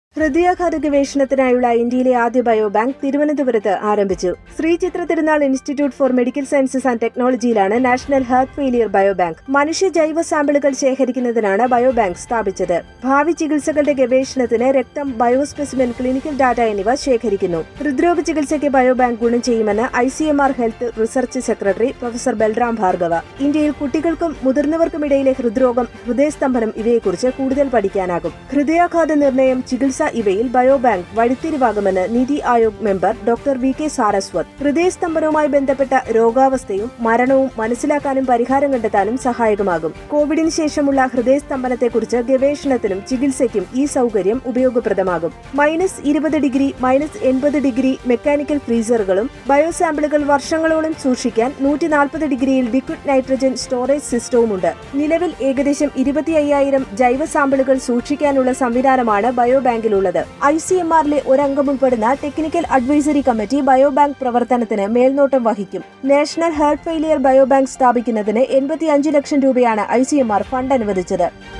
ഹൃദയാഘാത ഗവേഷണത്തിനായുള്ള ഇന്ത്യയിലെ ആദ്യ ബയോബാങ്ക് തിരുവനന്തപുരത്ത് ആരംഭിച്ചു Sree Chitra Thirunal institute for medical sciences and ടെക്നോളജിയിലാണ് നാഷണൽ ഹാർട്ട് ഫെയിലിയർ ബയോബാങ്ക് മനുഷ്യ ജൈവ സാമ്പിളുകൾ ശേഖരിക്കുന്നതിനാണ് ബയോബാങ്ക് സ്ഥാപിച്ചത് ഭാവി ചികിത്സകളുടെ ഗവേഷണത്തിന് രക്തം ബയോസ്പെസിമെൻ ക്ലിനിക്കൽ ഡാറ്റ എന്നിവ ശേഖരിക്കുന്നു ഹൃദ്രോഗ ചികിത്സയ്ക്ക് ബയോബാങ്ക് ഗുണം ചെയ്യുമെന്ന് I C M R health research secretary professor Balram Bhargava ഇന്ത്യയിൽ കുട്ടികൾക്കും മുതിർന്നവർക്കുമിടയിലെ ഹൃദ്രോഗം ഹൃദയസ്തംഭനം ഇവയെക്കുറിച്ച് കൂടുതൽ പഠിക്കാനാകും ഹൃദയാഘാത നിർണയം ചികിത്സ ഇവയിൽ ബയോബാങ്ക് വഴിത്തിരിവാകുമെന്ന് NITI Aayog member doctor V K Saraswat ഹൃദയസ്തംഭനവുമായി ബന്ധപ്പെട്ട രോഗാവസ്ഥയും മരണവും മനസ്സിലാക്കാനും പരിഹാരം കണ്ടെത്താനും സഹായകമാകും കോവിഡിന് ശേഷമുള്ള ഹൃദയസ്തംഭനത്തെക്കുറിച്ച് ഗവേഷണത്തിനും ചികിത്സയ്ക്കും ഈ സൗകര്യം ഉപയോഗപ്രദമാകും മൈനസ് ഇരുപത് ഡിഗ്രി മൈനസ് എൺപത് ഡിഗ്രി മെക്കാനിക്കൽ ഫ്രീസറുകളും ബയോസാമ്പിളുകൾ വർഷങ്ങളോളം സൂക്ഷിക്കാൻ നൂറ്റി നാൽപ്പത് ഡിഗ്രിയിൽ ലിക്വിഡ് നൈട്രജൻ സ്റ്റോറേജ് സിസ്റ്റവുമുണ്ട് നിലവിൽ ഏകദേശം ഇരുപത്തി അയ്യായിരം ജൈവ സാമ്പിളുകൾ സൂക്ഷിക്കാനുള്ള സംവിധാനമാണ് ബയോബാങ്കിലുള്ളത് ഐ സി എം ആറിലെ ഒരംഗം ഉൾപ്പെടുന്ന ടെക്നിക്കൽ അഡ്വൈസറി കമ്മിറ്റി ബയോബാങ്ക് പ്രവർത്തനത്തിന് മേൽനോട്ടം വഹിക്കും നാഷണൽ ഹാർട്ട് ഫെയിലിയർ ബയോബാങ്ക് സ്ഥാപിക്കുന്നതിന് എൺപത്തി അഞ്ച് ലക്ഷം രൂപയാണ് I C M R fund അനുവദിച്ചത്